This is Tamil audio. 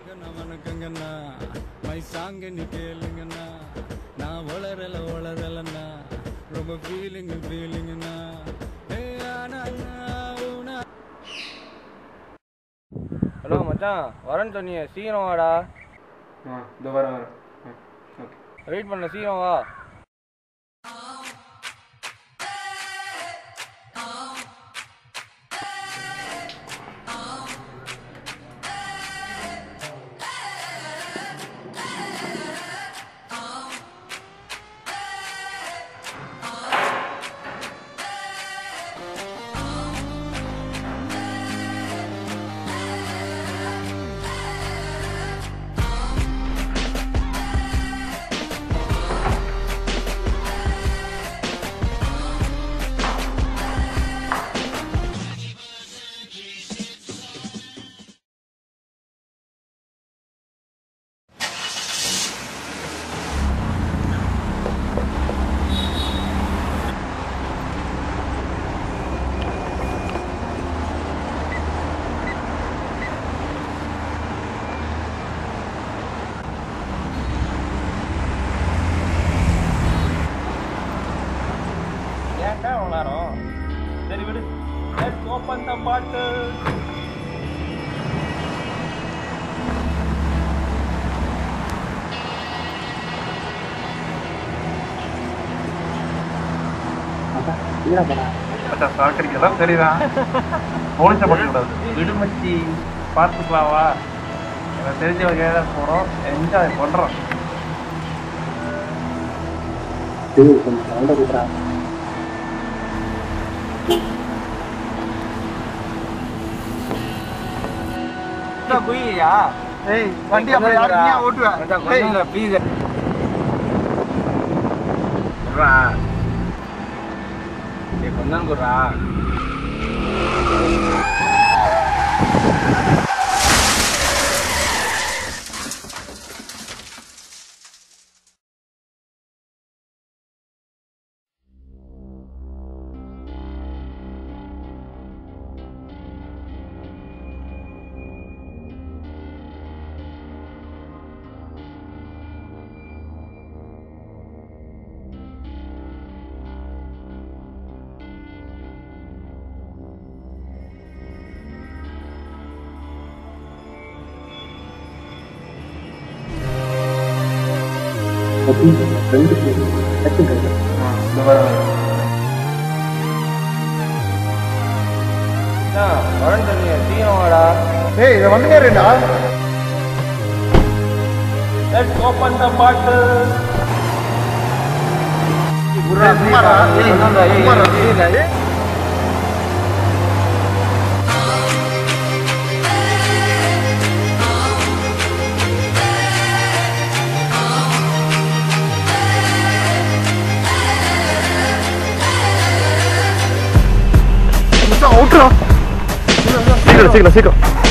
வணக்கங்கண்ணா வணக்கங்கண்ணா மை சாங்க நீ கேளுங்கண்ணா நான் வளரல வளரலண்ணா ரொம்ப ஃபீலிங் ஃபீலிங்கண்ணா ஏ ஆனா ஊனா ஹலோ மச்சான் வரேன்னு சொன்னியே சீக்கிரம் வாடா ஆ இதோ வரேன் வரேன் ஆ ஓகே வெயிட் பண்ண சீக்கிரம் வா ஏன்டா இவ்வளோ நேரம் சரி விடு லெட்ஸ் ஓப்பன் த பாட்டில் சாக்கடிக்கலாம் சரிதான் போலீஸை பண்ணக்கூடாது விடுமச்சி பார்த்துக்கலாம் வா எனக்கு தெரிஞ்சவங்க ஏதாவது போகிறோம் என்ஜாய் பண்ணுறோம் குயியா ஏய் வண்டி அப்புறம் யாரும் நீயா ஓட்டுவேன் ஏய் ப்ளீஸ் கொஞ்சம் குடுறா இதோ வரேன் வரேன்னு சொன்னியே சீக்கிரம் வாடா ஏய் இதை வந்து ஏறிடா லெட்ஸ் ஓப்பன் த பாட்டில் சும்மாடா. ஏய், சும்மாடா. அவுட்ரா சீக்கிரம் சீக்கிரம் சீக்கிரம்